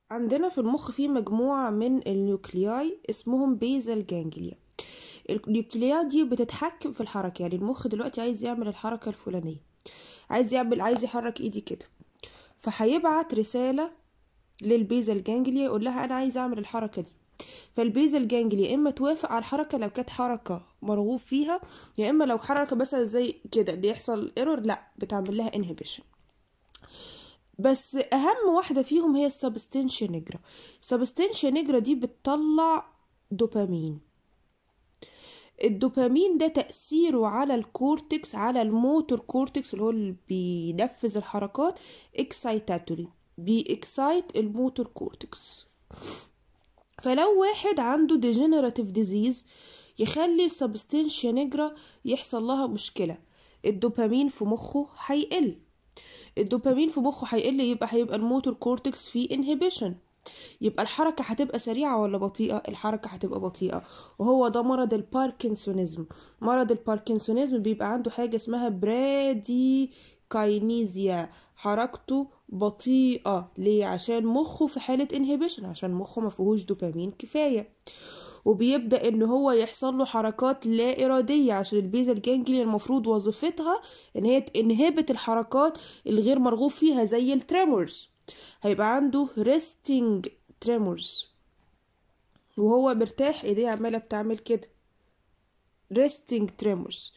عندنا في المخ في مجموعة من النيوكلياي اسمهم بيزل جانجليا النيوكلياي دي بتتحكم في الحركة يعني المخ دلوقتي عايز يعمل الحركة الفلانية عايز يعمل عايز يحرك ايدي كده فهيبعت رسالة للبيزل جانجليا يقول لها انا عايز اعمل الحركة دي فالبيزل جانجليا يا اما توافق على الحركة لو كانت حركة مرغوب فيها يا اما لو حركة مثلا زي كده اللي يحصل ايرور لا بتعمل لها انهبيشن بس اهم واحده فيهم هي السبستنشيا نيجرا السبستنشيا نيجرا دي بتطلع دوبامين الدوبامين ده تأثيره على الكورتكس على الموتور كورتكس اللي هو اللي بينفذ الحركات اكسايتاتوري بيكسايت الموتور كورتكس فلو واحد عنده ديجنراتيف ديزيز يخلي السبستنشيا نيجرا يحصل لها مشكلة الدوبامين في مخه هيقل الدوبامين في مخه هيقل يبقى هيبقى الموتور كورتكس فيه انهبيشن يبقى الحركة هتبقى سريعة ولا بطيئة الحركة هتبقى بطيئة وهو ده مرض الباركنسونيزم مرض الباركنسونيزم بيبقى عنده حاجة اسمها برادي كاينيزيا حركته بطيئة ليه عشان مخه في حالة انهبيشن عشان مخه ما فيهوش دوبامين كفاية وبيبدا ان هو يحصل له حركات لا اراديه عشان البيزل جانجليا المفروض وظيفتها ان هي تنهبت الحركات الغير مرغوب فيها زي التريمورز هيبقى عنده ريستنج تريمورز وهو مرتاح ايديه عماله بتعمل كده ريستنج تريمورز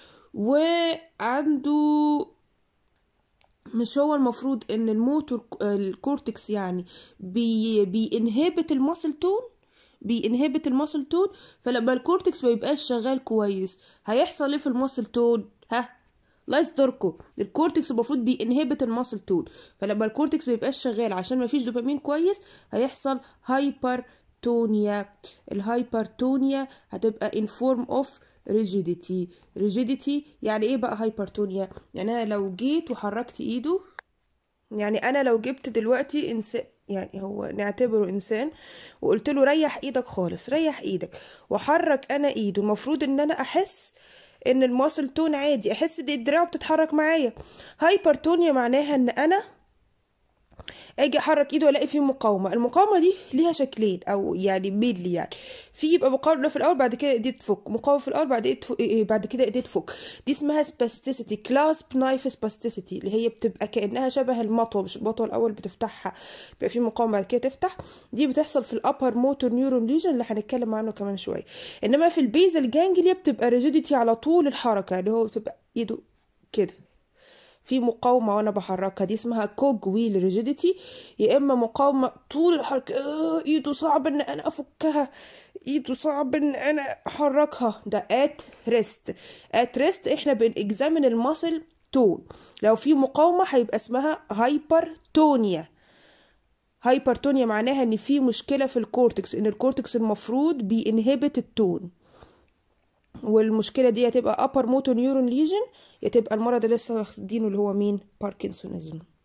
وعنده مش هو المفروض ان الموتور الكورتكس يعني بي بينهبت الماسل تون بينهبت الماسل تون فلما الكورتكس ما يبقاش شغال كويس هيحصل ايه في الماسل تون ها لا يصدركم الكورتكس المفروض بينهبت الماسل تون فلما الكورتكس ما يبقاش شغال عشان ما فيش دوبامين كويس هيحصل هايبرتونيا الهايبرتونيا هتبقى in form of rigidity rigidity يعني ايه بقى هايبرتونيا يعني انا لو جيت وحركت ايده يعني انا لو جبت دلوقتي انسان يعني هو نعتبره انسان وقلت له ريح ايدك خالص ريح ايدك وحرك انا ايده المفروض ان انا احس ان الماسل تون عادي احس ان الدراع بتتحرك معايا هايبرتونيا معناها ان انا اجي احرك ايده والاقي فيه مقاومه المقاومه دي ليها شكلين او يعني ميدلي يعني في يبقى مقاومه في الاول بعد كده ايديه تفك مقاومه في الاول بعد ايديه تفك بعد كده ايديه تفك دي اسمها سباستيسيتي كلاسب نايف سباستيسيتي اللي هي بتبقى كانها شبه المطوه مش المطوه الاول بتفتحها بيبقى في مقاومه بعد كده تفتح دي بتحصل في الابر موتور نيورون ليجن اللي هنتكلم عنه كمان شويه انما في البيزل جانجليا بتبقى ريجيديتي على طول الحركه اللي هو بتبقى ايده كده في مقاومه وانا بحركها دي اسمها كوج ويل ريجيديتي يا اما مقاومه طول الحركه آه ايده صعب ان انا افكها ايده صعب ان انا احركها ده ات ريست ات ريست احنا بنكزامن الماسل تون لو في مقاومه هيبقى اسمها هايبرتونيا هايبرتونيا معناها ان في مشكله في الكورتكس ان الكورتكس المفروض بينهبت التون والمشكله دي هتبقى upper motor neuron lesion يا تبقى المرض اللي لسه واخدينه اللي هو مين باركنسونيزم